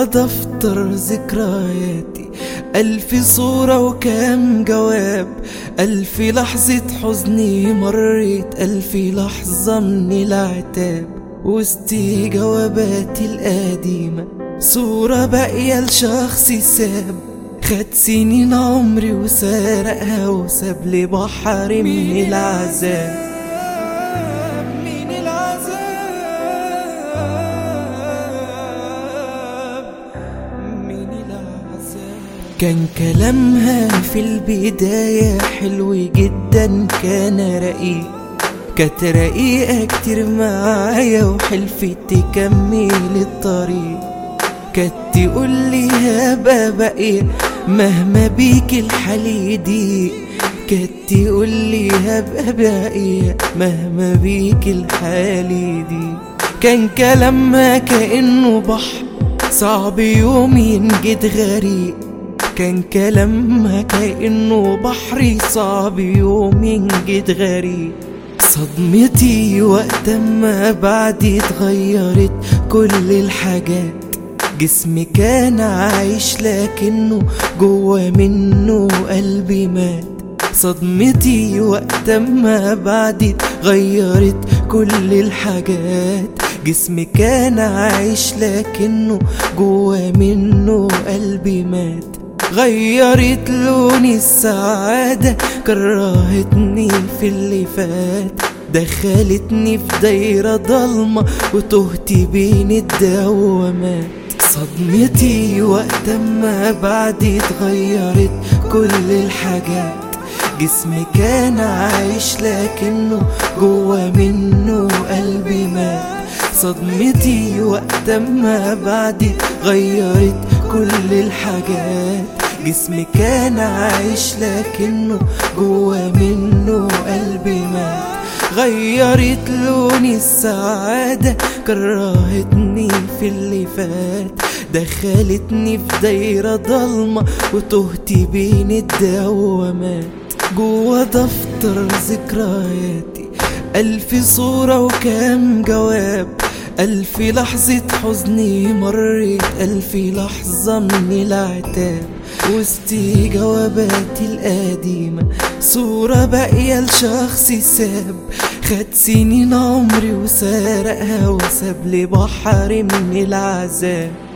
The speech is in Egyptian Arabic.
جوا دفتر ذكرياتي ألف صورة وكام جواب ألف لحظة حزني مريت ألف لحظة من العتاب وسط جواباتي القديمة صورة باقية لشخص ساب خد سنين عمري وسرقها وساب لي بحر من العذاب من العذاب من العذاب كان كلامها في البداية حلو جدا كان رقيق كانت رقيقة كتير معايا وحلفت تكمل الطريق كانت تقول لي هبقى باقي مهما بيك الحال يضيق كانت تقول لي هبقى باقي مهما بيك الحال يضيق كان كلامها كأنه بحر صعب يوم ينجد غريق كان كلامها كأنه بحر صعب يوم ينجد غريق صدمتي وقت ما بعدي اتغيرت كل الحاجات جسمي كان عايش لكنه جوا منه قلبي مات صدمتي وقت ما بعدي اتغيرت كل الحاجات جسمي كان عايش لكنه جوا منه قلبي مات غيرت لوني السعادة كرهتني في اللي فات دخلتني في دايرة ضلمة وتهت بين الدوامات صدمتي وقت ما بعدي اتغيرت كل الحاجات جسمي كان عايش لكنه جوا منه قلبي مات صدمتي وقت ما بعدي غيرت كل الحاجات جسمي كان عايش لكنه جوا منه قلبي مات غيرت لوني السعادة كرهتني في اللي فات دخلتني في دايرة ضلمة وتهت بين الدوامات جوا دفتر ذكرياتي ألف صورة وكام جواب ألف لحظة حزني مريت ألف لحظة من العتاب وسط جواباتي القديمة صورة باقية لشخص ساب خد سنين عمري وسرقها وساب لي بحر من العذاب